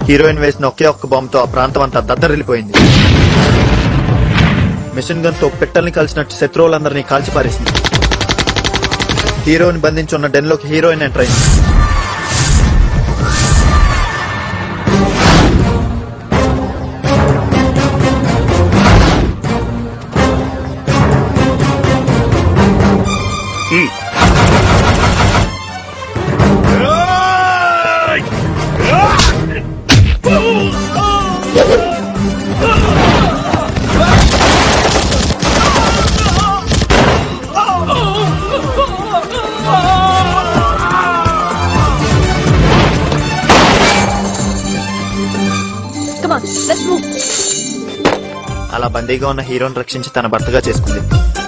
Heroine వేసిన ఒకే ఒక్క బాంబుతో ఆ ప్రాంతం అంతా దద్దరిల్లిపోయింది మిషన్ గన్ తో పిట్టల్ని కలిసినట్టు శత్రువులందరినీ కాల్చిపారేసింది హీరోయిన్ బంధించి ఉన్న డెన్ లోకి హీరోయిన్ ఎంటర్ అయింది Come on, let's move. అలా బందీగా ఉన్న హీరోని రక్షించి తన భర్తగా చేసుకుంది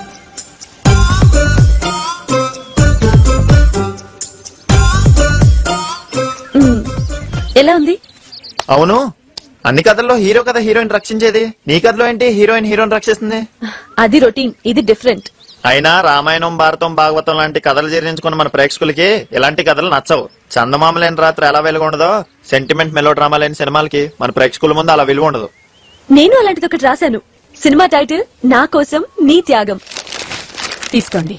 ఎలా ఉంది అవును అన్ని కథల్లో హీరో కదా హీరోయిన్ రక్షించేది నీ కథలో ఏంటి హీరోయిన్ హీరోని రక్షిస్తుంది అది రొటీన్ ఇది డిఫరెంట్ అయినా రామాయణం భారతం భాగవతం లాంటి కథలు జీర్ణించుకున్న మన ప్రేక్షకులకి ఇలాంటి కథలు నచ్చవు చందమామ లేని రాత్రి ఎలా వెలుగు ఉండదో సెంటిమెంట్ మెలో డ్రామా లేని సినిమాలకి మన ప్రేక్షకుల ముందు అలా విలువ ఉండదు నేను అలాంటిది ఒకటి రాశాను సినిమా టైటిల్ నా కోసం నీ త్యాగం తీసుకోండి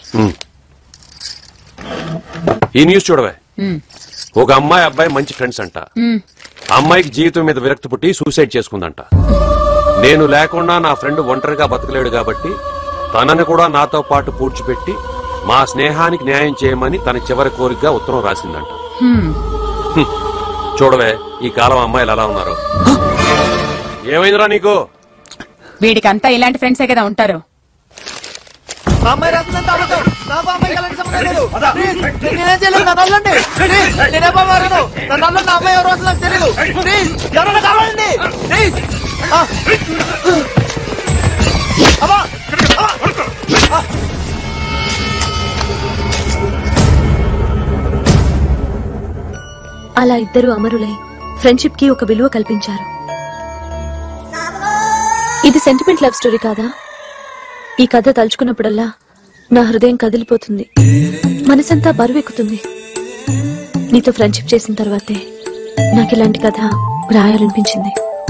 ఈ న్యూస్ చూడవే ఒక అమ్మాయి అబ్బాయి మంచి ఫ్రెండ్స్ అంట ఆ అమ్మాయికి జీవితం మీద విరక్తి పుట్టి సూసైడ్ చేసుకుందంట నేను లేకుండా నా ఫ్రెండ్ ఒంటరిగా బతకలేడు కాబట్టి తనని కూడా నాతో పాటు పూడ్చిపెట్టి మా స్నేహానికి న్యాయం చేయమని తన చివరి కోరికగా ఉత్తరం రాసిందంట హ్మ్. చూడవే ఈ కాలం అమ్మాయిలు ఎలా ఉన్నారు ఏమైందిరా నీకు వీడికంతా ఇలాంటి ఫ్రెండ్సే కదా ఉంటారు అలా ఇద్దరు అమరులై ఫ్రెండ్షిప్ కి ఒక విలువ కల్పించారు ఇది సెంటిమెంట్ లవ్ స్టోరీ కాదా ఈ కథ తలుచుకున్నప్పుడల్లా నా హృదయం కదిలిపోతుంది మనసంతా బరువెక్కుతుంది నీతో ఫ్రెండ్షిప్ చేసిన తర్వాతే నాకు ఇలాంటి కథ రాయాలనిపించింది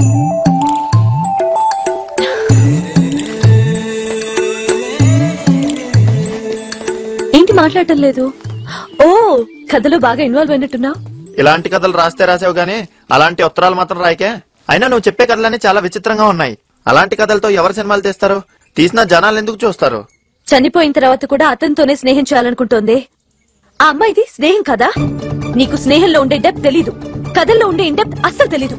ఏంటి మాట్లాడటం లేదు ఓ కథలో బాగా ఇన్వాల్వ్ అయినట్టున్నావు ఇలాంటి కథలు రాస్తే రాసావు గానీ అలాంటి ఉత్తరాలు మాత్రం రాయకే అయినా నువ్వు చెప్పే కథలన్నీ చాలా విచిత్రంగా ఉన్నాయి అలాంటి కథలతో ఎవరు సినిమాలు తీస్తారు తీసిన జనాలు ఎందుకు చూస్తారు చనిపోయిన తర్వాత కూడా అతనితోనే స్నేహం చేయాలనుకుంటోంది ఆ అమ్మాయిది స్నేహం కదా నీకు స్నేహంలో ఉండే డెప్ తెలీదు కథల్లో ఉండే ఇండెప్ అస్సలు తెలీదు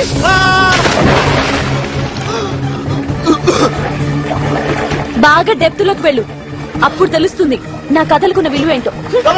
బాగా డెప్త్ లోకి వెళ్ళు అప్పుడు తెలుస్తుంది నా కథలకున్న విలువ ఏంటో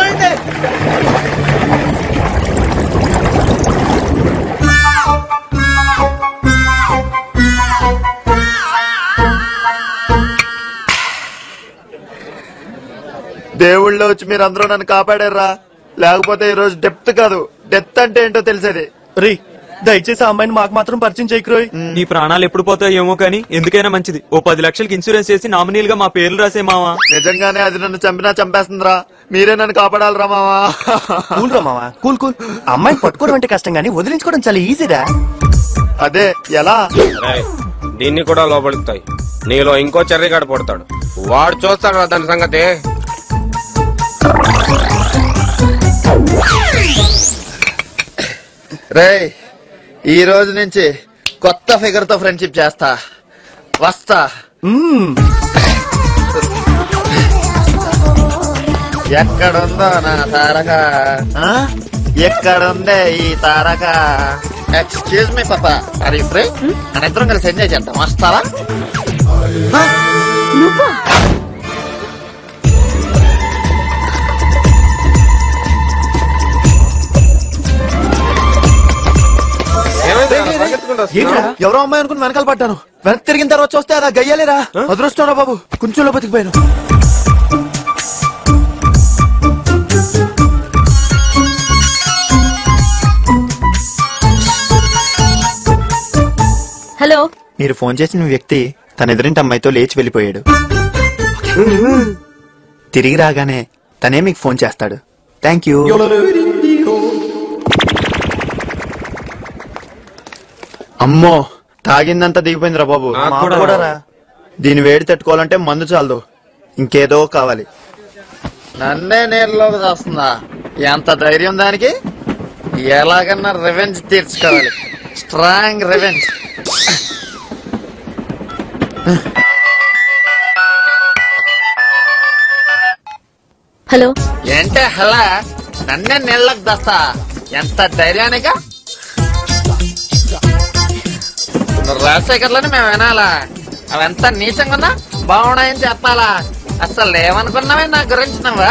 దేవుళ్ళో వచ్చి మీరు అందరూ నన్ను కాపాడారా లేకపోతే ఈ రోజు డెప్త్ కాదు డెత్ అంటే ఏంటో తెలిసేది రీ దయచేసి ఆ అమ్మాయిని మాకు మాత్రం పరిచయం చేయకురోయ్ నీ ప్రాణాలు ఎప్పుడు పోతాయో ఏమో కానీ ఎందుకైనా మంచిది ఓ పది లక్షలకి ఇన్సూరెన్స్ చేసి నామినీలుగా మా పేర్లు రాసే మావా నిజంగానే అది నన్ను చంపినా చంపేస్తుందిరా మీరే నన్ను కాపాడాలిరా మావా కూల్ రా మావా కూల్ కూల్ అమ్మాయిని పట్టుకోవడం అంటే కష్టం కానీ వదిలించుకోవడం చాలా ఈజీరా అదే ఎలా రేయ్, దీన్ని కూడా లోపలుతాయి నీలో ఇంకో చెర్రిగాడు పడతాడు వాడు చూస్తాడు రా దాని సంగతి రేయ్ ఈ రోజు నుంచి కొత్త ఫిగర్ తో ఫ్రెండ్షిప్ చేస్తా వస్తా ఎక్కడుందో నా తారక ఆ? ఎక్కడుందే ఈ తారక ఎక్స్క్యూజ్ మీ పాప అరే ఫ్రీ మన ఇద్దరం కలిసి ఎంజాయ్ చేద్దాం వస్తావా నువ్వా ఏంట్రా? ఎవరో అమ్మాయి అనుకుని వెనకాల పడ్డాను వెనక్కి తిరిగిన తర్వాత చూస్తే అదా గయ్యాలేరా అదృష్టం బాబు కొంచెంలో బతికిపోయాను హలో మీరు ఫోన్ చేసిన వ్యక్తి తన ఎదురింటి అమ్మాయితో లేచి వెళ్ళిపోయాడు తిరిగి రాగానే తనే మీకు ఫోన్ చేస్తాడు థ్యాంక్ యూ అమ్మో తాగిందంతా దిగిపోయిందిరా బాబు నాకు మాకు కూడా కూడా రా దీని వేడి తట్టుకోవాలంటే మందు చాలదు ఇంకేదో కావాలి నన్నే నేరులోకి వస్తుందా ఎంత ధైర్యం దానికి ఎలాగన్నా రివెంజ్ తీర్చుకోవాలి స్ట్రాంగ్ రివెంజ్ హలో ఏంటే హలా నన్నే నీళ్ళకి దస్తా ఎంత ధైర్యానిగా రాజశేఖర్లని మేము వినాలా అవంత నీచంగా ఉన్నా బాగున్నాయని చెప్పాలా అసలు ఏమనుకున్నావే నా గురించి నువ్వా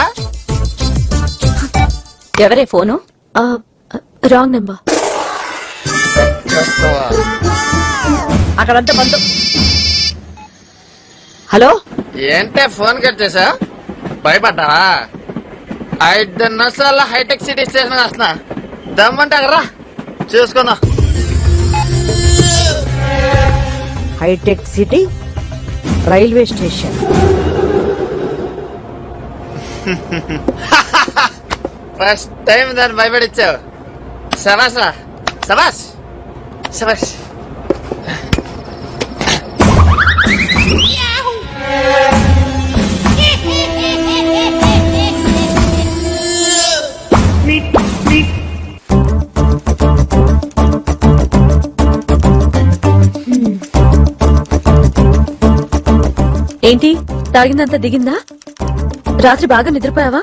ఎవరే ఫోను రాంగ్ నెంబర్ చూస్తావా? అక్కడంతా బంధు హలో ఏంటే ఫోన్ కట్ చేసా భయపడ్డావా ఐదు నిమిషాల్లో హైటెక్ సిటీ స్టేషన్ వస్తున్నా దమ్మంటే రా చూసుకుందాం hitech city railway station first time దాన్ని భయపడిచ్చావు సబాస్ రా సబాస్ సబాస్ ఏంటి తాగిందంతా దిగిందా రాత్రి బాగా నిద్రపోయావా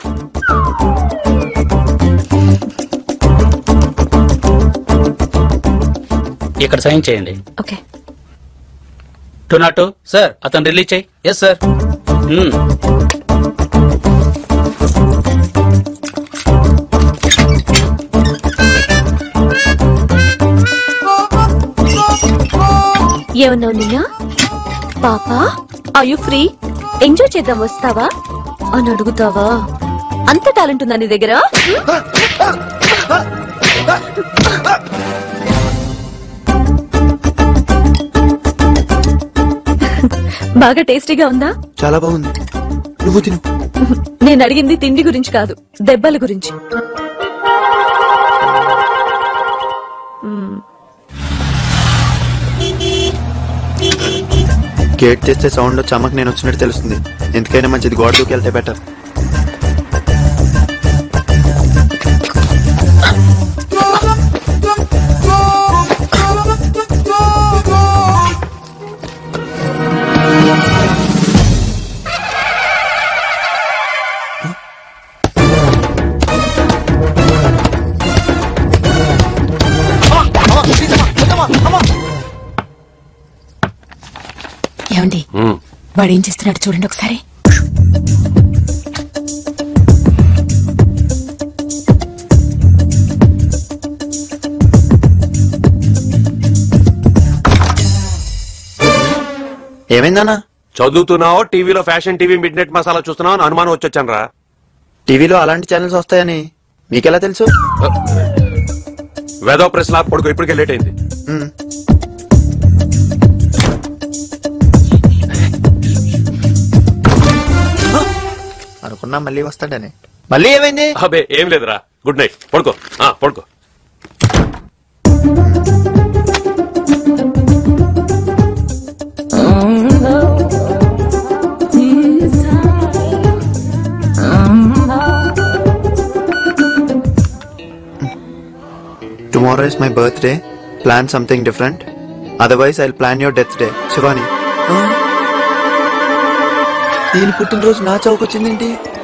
ఇక్కడ సైన్ చేయండి okay two not two sir అతను రిలీజ్ చేయి ఎస్ సార్ మ్మ్. ఏమన్నావు నిన్న పాప ఆర్ యు ఫ్రీ ఎంజాయ్ చేద్దాం వస్తావా అని అడుగుతావా అంత టాలెంట్ ఉందా నీ దగ్గర బాగా టేస్టీగా ఉందా చాలా బాగుంది నువ్వు తిను నేను అడిగింది తిండి గురించి కాదు దెబ్బల గురించి గేట్ తెస్తే సౌండ్ లో చమక్ నేను వచ్చినట్టు తెలుస్తుంది ఎందుకైనా మంచిది గోడ దూకి వెళ్తే బెటర్ ఏమండి మ్మ్. వాడు ఏం చేస్తున్నాడు చూడండి ఒకసారి ఏమైందన్నా చదువుతున్నావో టీవీలో fashion TV midnight masala చూస్తున్నావు అని అనుమానం వచ్చొచ్చాను రా టీవీలో అలాంటి ఛానల్స్ వస్తాయని మీకెలా తెలుసు వెదో ప్రెస్ లాక్ పడుకో ఇప్పటికే లేట్ అయింది మ్మ్. అనుకున్నా మళ్ళీ వస్తాడని మళ్ళీ ఏమైంది అబే ఏం లేదురా గుడ్ నైట్ పడుకో ఆ, పడుకో tomorrow is my birthday plan something different otherwise I plan your death day Shivani దీని పుట్టినరోజు నా చౌకొచ్చిందేంటి